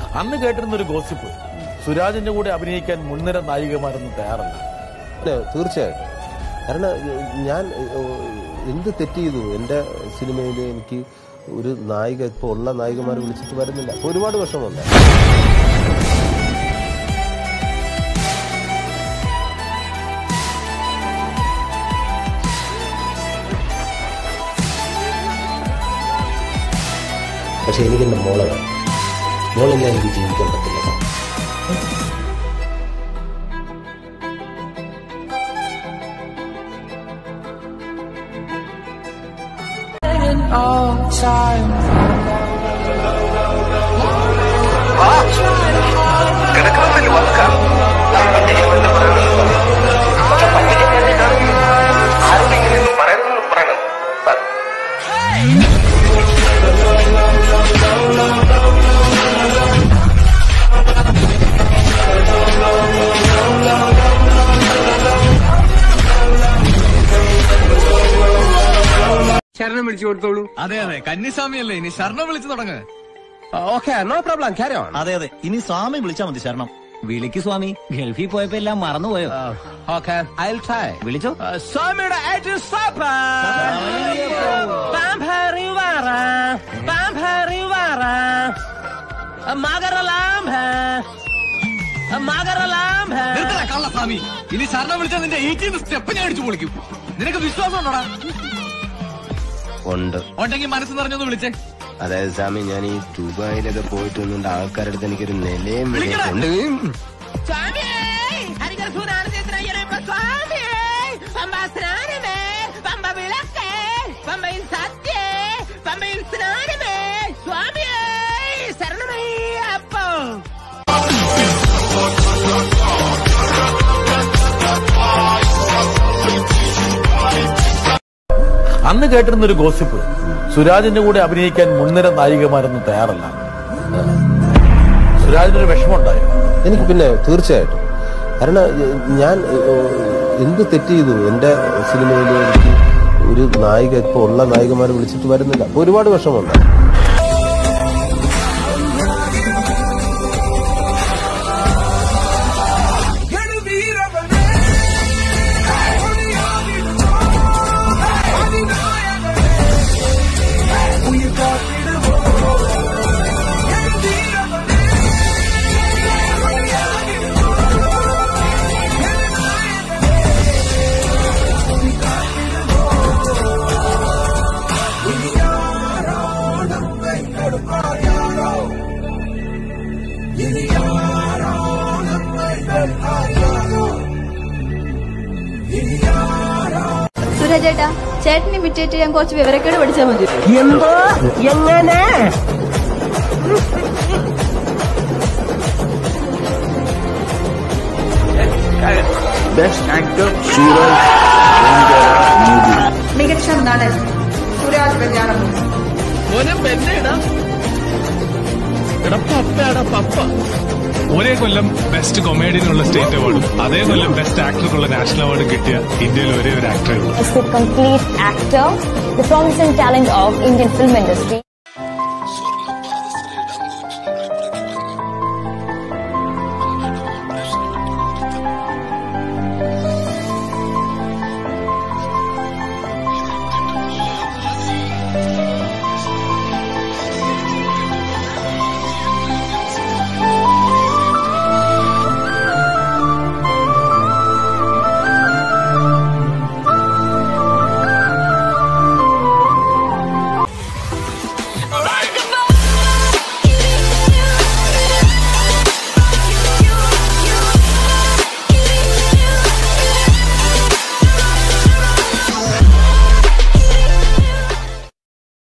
അന്ന് കേട്ടിരുന്ന ഒരു ഗോസിപ്പ് സുരാജിന്റെ കൂടെ അഭിനയിക്കാൻ മുൻനിര നായികമാരൊന്നും തയ്യാറല്ല പിന്നെ തീർച്ചയായിട്ടും കാരണം ഏഹ്, ഞാൻ ഏഹ്, എന്ത് തെറ്റ് ചെയ്തു എൻ്റെ സിനിമയിൽ എനിക്ക് ഒരു നായിക ഇപ്പോൾ ഉള്ള നായികമാരെ വിളിച്ചിട്ട് വരുന്നില്ല അപ്പോൾ ഒരുപാട് വിഷമമുണ്ട് പക്ഷെ എനിക്കെൻ്റെ മോളെ വേണം മോളില്ല എനിക്ക് ജീവിക്കാൻ പറ്റില്ല ശരണം വിളിച്ചു കൊടുത്തോളൂ അതെ അതെ കന്നിസ്വാമിയല്ലേ ഇനി ശരണം വിളിച്ചു തുടങ്ങ് okay no problem carry on അതെ അതെ ഇനി സ്വാമി വിളിച്ചാ മതി ശരണം വിളിക്ക് സ്വാമി ഗൾഫിൽ പോയപ്പോ എല്ലാം മറന്നുപോയോ ഓക്കെ ഐ ട്രൈ വിളിച്ചോ സ്വാമിയുടെ നിർത്തടാ കള്ളസ്വാമി ഇനി ശരണം വിളിച്ചാൽ നിന്റെ എയ്റ്റീന്ന് സ്റ്റെപ്പ് ഞാൻ അടിച്ചു പൊളിക്കും നിനക്ക് വിശ്വാസം ഉണ്ടോടാ ഉണ്ട് ഉണ്ടെങ്കിൽ മനസ്സ് നിറഞ്ഞൊന്ന് വിളിച്ചേ അതായത് സ്വാമി ഞാൻ ഈ ദുബായിലൊക്കെ പോയിട്ട് വന്നുകൊണ്ട് ആൾക്കാരുടെ അടുത്ത് എനിക്കൊരു നിലയും വിളിക്കടാ. വിലയും അന്ന് കേട്ടിരുന്ന ഒരു ഗോസിപ്പ് സുരാജിന്റെ കൂടെ അഭിനയിക്കാൻ മുൻനിര നായികമാരൊന്നും തയ്യാറല്ല സുരാജിനൊരു വിഷമമുണ്ടായോ എനിക്ക് പിന്നെ തീർച്ചയായിട്ടും കാരണം ഏഹ്, ഞാൻ ഏഹ്, എന്ത് തെറ്റ് ചെയ്തു എൻ്റെ സിനിമയിൽ എനിക്ക് ഒരു നായിക ഇപ്പോൾ ഉള്ള നായികമാരെ വിളിച്ചിട്ട് വരുന്നില്ല അപ്പോൾ ഒരുപാട് വിഷമമുണ്ട് സുരജേട്ടാ ചേട്ടൻ ഇമിറ്റേറ്റ് ചെയ്യാൻ കുറച്ച് വിവരക്കേട് പഠിച്ചാൽ മതി എന്തോ എങ്ങനെ മികച്ച നടൻ സുരാജ് വെഞ്ഞാറം മോനെ പെണ്ണേടാ എടാ പപ്പയാടാ പപ്പ ഒരേ കൊല്ലം ബെസ്റ്റ് കൊമേഡിയനുള്ള സ്റ്റേറ്റ് അവാർഡും അതേ കൊല്ലം ബെസ്റ്റ് ആക്ടർക്കുള്ള നാഷണൽ അവാർഡും കിട്ടിയ ഇന്ത്യയിൽ ഒരേ ഒരു ആക്ടറേ ഉള്ളൂ is the complete actor, the promising talent of Indian film industry.